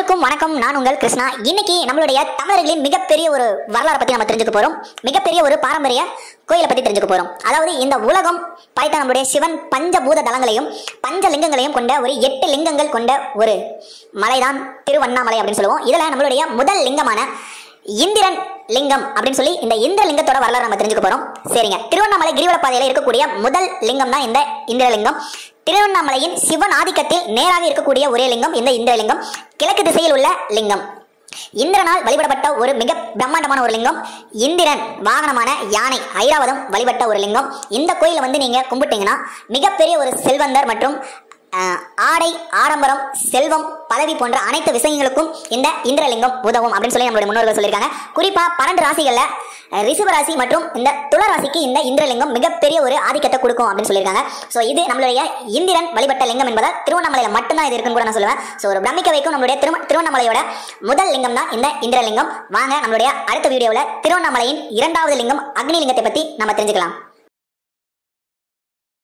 அனைவருக்கும் வணக்கம் நான் உங்கள் கிருஷ்ணா இன்னைக்கு நம்மளுடைய தமிழர்களின் மிகப்பெரிய ஒரு வரலாறு பத்தி நம்ம தெரிஞ்சுக்க போறோம் மிகப்பெரிய ஒரு பாரம்பரிய கோயிலை பத்தி தெரிஞ்சுக்க போறோம் அதாவது இந்த உலகம் படைத்த நம்மளுடைய சிவன் பஞ்சபூத தலங்களையும் பஞ்ச லிங்கங்களையும் கொண்ட ஒரு எட்டு லிங்கங்கள் கொண்ட ஒரு மலைதான் திருவண்ணாமலை அப்படின்னு சொல்லுவோம் இதுல நம்மளுடைய முதல் லிங்கமான இந்திரன் லிங்கம் அப்படின்னு சொல்லி இந்த இந்திர லிங்கத்தோட வரலாறு நம்ம தெரிஞ்சுக்க போறோம் சரிங்க திருவண்ணாமலை கிரிவல பாதையில இருக்கக்கூடிய முதல் லிங்கம் தான் இந்த இந்திரலிங்கம் திருவண்ணாமலையின் சிவன் ஆதிக்கத்தில் நேராக இருக்கக்கூடிய ஒரே லிங்கம் இந்த இந்திரலிங்கம் கிழக்கு திசையில் உள்ள லிங்கம் இந்திரனால் வழிபடப்பட்ட ஒரு மிக பிரம்மாண்டமான ஒரு லிங்கம் இந்திரன் வாகனமான யானை ஐராவதம் வழிபட்ட ஒரு லிங்கம் இந்த கோயிலை வந்து நீங்க கும்பிட்டீங்கன்னா மிகப்பெரிய ஒரு செல்வந்தர் மற்றும் அஹ், ஆடை ஆடம்பரம் செல்வம் பதவி போன்ற அனைத்து விஷயங்களுக்கும் இந்த இந்திரலிங்கம் உதவும் அப்படின்னு சொல்லி நம்மளுடைய முன்னோர்கள் சொல்லியிருக்காங்க குறிப்பா பன்னெண்டு ராசிகள்ல அஹ், ரிஷப ராசி மற்றும் இந்த துள ராசிக்கு இந்த இந்திரலிங்கம் மிகப்பெரிய ஒரு ஆதிக்கத்தை கொடுக்கும் அப்படின்னு சொல்லியிருக்காங்க ஸோ இது நம்மளுடைய இந்திரன் வழிபட்ட லிங்கம் என்பதால் திருவண்ணாமலையில மட்டும்தான் இது இருக்குன்னு கூட நான் சொல்லுவேன் ஸோ ஒரு பிரமிக்க வைக்கும் நம்மளுடைய திரு திருவண்ணாமலையோட முதல் லிங்கம் தான் இந்த இந்திரலிங்கம் வாங்க நம்மளுடைய அடுத்த வீடியோவில் திருவண்ணாமலையின் இரண்டாவது லிங்கம் அக்னி லிங்கத்தை பத்தி நம்ம தெரிஞ்சுக்கலாம்